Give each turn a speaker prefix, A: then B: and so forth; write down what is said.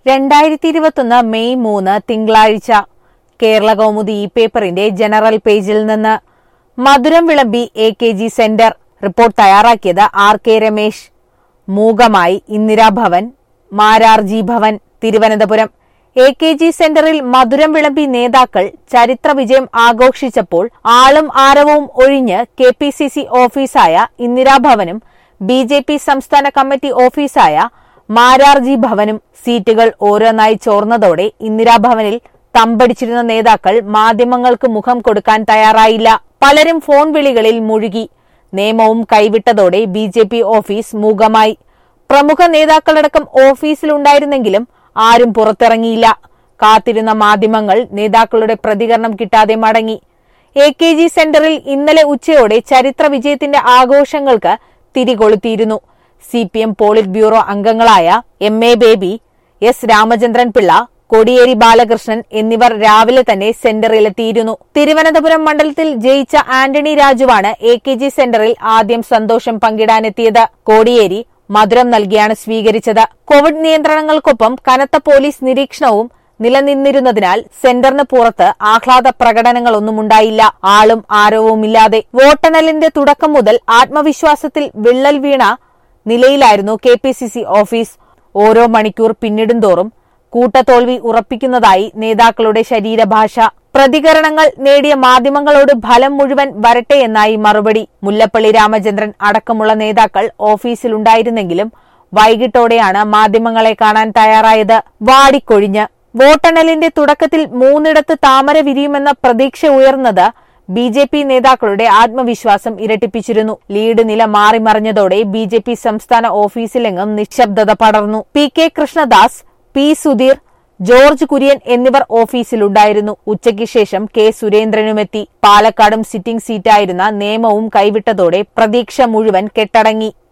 A: രണ്ടായിരത്തി ഇരുപത്തൊന്ന് മെയ് മൂന്ന് തിങ്കളാഴ്ച കേരള കൗമുദി ഈ പേപ്പറിന്റെ ജനറൽ പേജിൽ നിന്ന് മധുരം വിളമ്പി A K G centre report തയ്യാറാക്കിയത് ആർ കെ രമേശ് മൂകമായി Indira Bhavan Mararji Bhavan Thiruvananthapuram A K G സെന്ററിൽ മധുരം വിളമ്പി നേതാക്കൾ ചരിത്ര വിജയം ആഘോഷിച്ചപ്പോൾ ആളും ആരവവും ഒഴിഞ്ഞ് കെ പി സി സി ഓഫീസായ ഇന്ദിരാഭവനും ബി ജെ പി സംസ്ഥാന കമ്മിറ്റി ഓഫീസായ മാരാർജി ഭവനും സീറ്റുകൾ ഓരോന്നായി ചോർന്നതോടെ ഇന്ദിരാഭവനിൽ തമ്പടിച്ചിരുന്ന നേതാക്കൾ മാധ്യമങ്ങൾക്ക് മുഖം കൊടുക്കാൻ തയ്യാറായില്ല പലരും ഫോൺ വിളികളിൽ മുഴുകി നിയമവും കൈവിട്ടതോടെ ബി ജെ പി ഓഫീസ് മൂകമായി പ്രമുഖ നേതാക്കളടക്കം ഓഫീസിലുണ്ടായിരുന്നെങ്കിലും ആരും പുറത്തിറങ്ങിയില്ല കാത്തിരുന്ന മാധ്യമങ്ങൾ നേതാക്കളുടെ പ്രതികരണം കിട്ടാതെ മടങ്ങി എ കെ ജി സെന്ററിൽ ഇന്നലെ ഉച്ചയോടെ ചരിത്ര വിജയത്തിന്റെ ആഘോഷങ്ങൾക്ക് തിരികൊളുത്തിയിരുന്നു C P M polit bureau അംഗങ്ങളായ M A Baby S Ramachandran Pillai Kodiyeri Balakrishnan എന്നിവർ രാവിലെ തന്നെ സെന്ററിലെത്തിയിരുന്നു തിരുവനന്തപുരം മണ്ഡലത്തിൽ ജയിച്ച ആന്റണി രാജുവാണ് എ കെ ജി സെന്ററിൽ ആദ്യം സന്തോഷം പങ്കിടാനെത്തിയത് കോടിയേരി മധുരം നൽകിയാണ് സ്വീകരിച്ചത് കോവിഡ് നിയന്ത്രണങ്ങൾക്കൊപ്പം കനത്ത പോലീസ് നിരീക്ഷണവും നിലനിന്നിരുന്നതിനാൽ സെന്ററിന് പുറത്ത് ആഹ്ലാദ പ്രകടനങ്ങളൊന്നുമുണ്ടായില്ല ആളും ആരവുമില്ലാതെ വോട്ടെണ്ണലിന്റെ തുടക്കം മുതൽ ആത്മവിശ്വാസത്തിൽ വിള്ളൽ വീണ നിലയിലായിരുന്നു K P C C office ഓരോ മണിക്കൂർ പിന്നിടുന്തോറും കൂട്ടത്തോൽവി ഉറപ്പിക്കുന്നതായി നേതാക്കളുടെ ശരീരഭാഷ പ്രതികരണങ്ങൾ നേടിയ മാധ്യമങ്ങളോട് ഫലം മുഴുവൻ വരട്ടെ എന്നായി മറുപടി മുല്ലപ്പള്ളി രാമചന്ദ്രൻ അടക്കമുള്ള നേതാക്കൾ ഓഫീസിലുണ്ടായിരുന്നെങ്കിലും വൈകിട്ടോടെയാണ് മാധ്യമങ്ങളെ കാണാൻ തയ്യാറായത് വാടിക്കൊഴിഞ്ഞ് വോട്ടെണ്ണലിന്റെ തുടക്കത്തിൽ മൂന്നിടത്ത് താമര വിരിയുമെന്ന പ്രതീക്ഷ ഉയർന്നത് ബി ജെ പി നേതാക്കളുടെ ആത്മവിശ്വാസം ഇരട്ടിപ്പിച്ചിരുന്നു ലീഡ് നില മാറിമറിഞ്ഞതോടെ ബി ജെ പി സംസ്ഥാന ഓഫീസിലെങ്ങും നിശബ്ദത പടർന്നു P K Krishnadas P Sudheer George Kurian എന്നിവർ ഓഫീസിലുണ്ടായിരുന്നു ഉച്ചയ്ക്ക് ശേഷം കെ സുരേന്ദ്രനുമെത്തി പാലക്കാടും സിറ്റിംഗ് സീറ്റായിരുന്ന നിയമവും കൈവിട്ടതോടെ പ്രതീക്ഷ മുഴുവൻ കെട്ടടങ്ങി